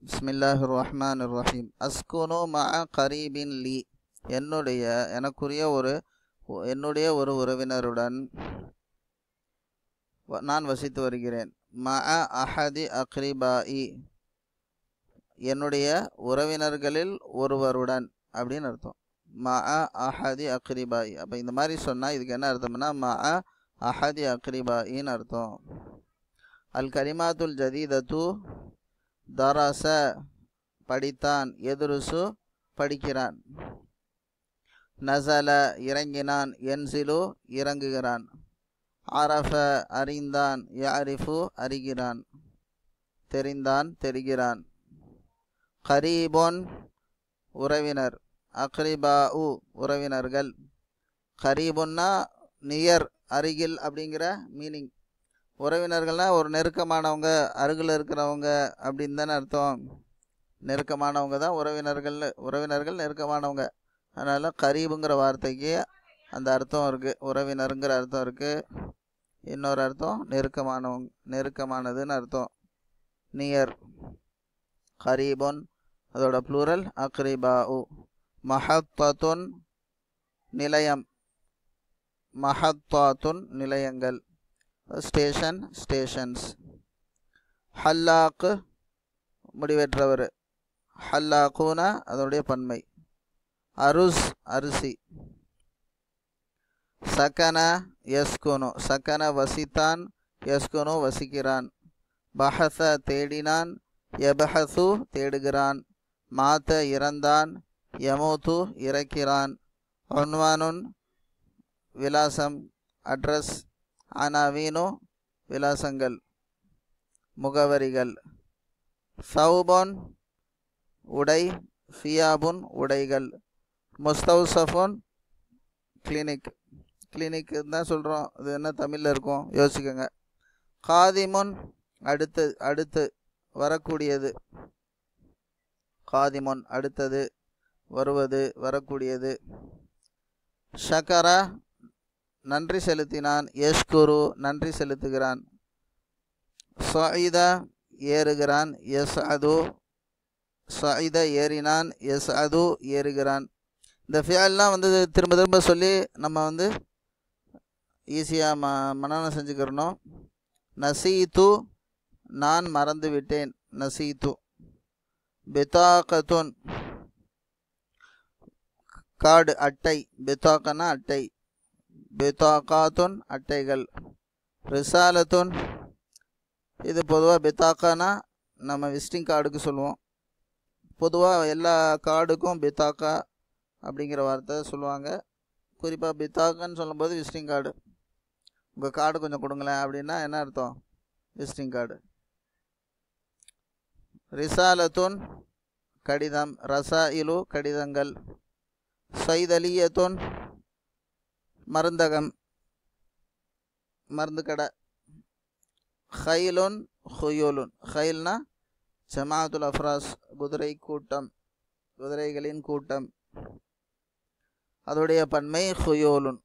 பிஸ்மில்லாஹி ரஹ்மான் ரஹீம் அஸ்குனு மஅ கரீபின் லீ என்னுடைய எனக்குரிய ஒரு என்னுடைய ஒரு உறவினருடன் வ- நான் வசித்து வருகிறேன் மஅ அஹதி அக்ரிபாஇ என்னுடைய உறவினர்களில் ஒருவருடன் அப்படின்னு அர்த்தம் மஅ அஹதி அக்ரிபாஇ அப்போ இந்த மாதிரி சொன்னால் இதுக்கு என்ன அர்த்தம்னா மஅ அஹதி அக்ரிபாயின்னு அர்த்தம் அல் கரிமாத்துல் ஜதீதத்து தரச படித்தான் எதுருசு படிக்கிறான் நசல இறங்கினான் என்சிலு இறங்குகிறான் அரஃப அறிந்தான் யாரிஃபு அறிகிறான் தெரிந்தான் தெரிகிறான் கரீபொன் உறவினர் அக்ரிபாஉ உறவினர்கள் கரீபுன்னா நியர் அருகில் அப்படிங்கிற மீனிங் உறவினர்கள்னா ஒரு நெருக்கமானவங்க அருகில் இருக்கிறவங்க அப்படின்னு தானே அர்த்தம் நெருக்கமானவங்க தான் உறவினர்கள் உறவினர்கள் நெருக்கமானவங்க அதனால் கரீபுங்கிற வார்த்தைக்கு அந்த அர்த்தம் இருக்குது உறவினருங்கிற அர்த்தம் இருக்குது இன்னொரு அர்த்தம் நெருக்கமானவங்க நெருக்கமானதுன்னு அர்த்தம் நியர் கரீபுன் அதோட ப்ளூரல் அக்ரிபாஉ மஹத்தத்துன் நிலையம் மஹத்தாத்துன் நிலையங்கள் ஸ்டேஷன் ஸ்டேஷன்ஸ் ஹல்லாக்கு முடிவெற்றவர் ஹல்லாக்குனா அதனுடைய பன்மை அருஸ் அரிசி சகன யஸ்குனு சகன வசித்தான் யஸ்குனு வசிக்கிறான் பஹச தேடினான் யபஹசு தேடுகிறான் மாத்த இறந்தான் யமூத்து இறக்கிறான் ஒன்வானுன் விலாசம் அட்ரஸ் அனாவீனு விலாசங்கள் முகவரிகள் சௌபொன் உடை ஃபியாபுன் உடைகள் முஸ்தௌசஃபுன் கிளினிக் கிளினிக் தான் சொல்கிறோம் இது என்ன தமிழில் இருக்கும் யோசிக்கோங்க காதிமுன் அடுத்து அடுத்து வரக்கூடியது காதிமுன் அடுத்தது வருவது வரக்கூடியது ஷக்கரா நன்றி செலுத்தினான் யஷ்குரு நன்றி செலுத்துகிறான் சாயிதா ஏறுகிறான் எஸ் அது சாயித ஏறினான் எஸ் அது ஏறுகிறான் இந்த ஃபியால்லாம் வந்து திரும்ப திரும்ப சொல்லி நம்ம வந்து ஈஸியாக ம மனநம் செஞ்சுக்கிறணும் நசீத்து நான் மறந்து விட்டேன் நசீத்து பிதாகத்துன் கார்டு அட்டை பிதாக்கனா அட்டை பிதாக்காத்துன் அட்டைகள் ரிசாலத்துன் இது பொதுவாக பித்தாக்கானா நம்ம விசிட்டிங் கார்டுக்கு சொல்லுவோம் பொதுவாக எல்லா கார்டுக்கும் பித்தாக்கா அப்படிங்கிற வார்த்தை சொல்லுவாங்க குறிப்பாக பித்தாக்கான்னு சொல்லும்போது விசிட்டிங் கார்டு உங்கள் கார்டு கொஞ்சம் கொடுங்களேன் அப்படின்னா என்ன அர்த்தம் விசிட்டிங் கார்டு ரிசாலத்துன் கடிதம் ரசா இலு கடிதங்கள் சைதலியத்துன் மருந்தகம் மருந்து கடை ஹைலுன் ஹுயூலுன் ஹைல்னா ஜமாத்துல் அஃப்ராஸ் குதிரை கூட்டம் குதிரைகளின் கூட்டம் அதோடைய பன்மை ஹுயூலுன்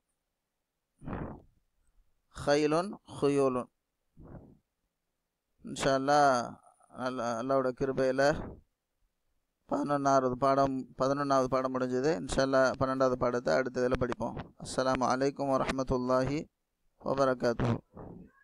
ஹைலுன் ஹுயூலுன் இன்ஷா அல்லாஹ் அல்லா அல்லாவோட கிருபையில் பதினொன்றாவது பாடம் பதினொன்றாவது பாடம் முடிஞ்சது இன்ஷால்லா பன்னெண்டாவது பாடத்தை அடுத்த இதில் படிப்போம் அஸ்ஸலாமு அலைக்கும் வரஹ்மத்துல்லாஹி வபரகாத்துஹு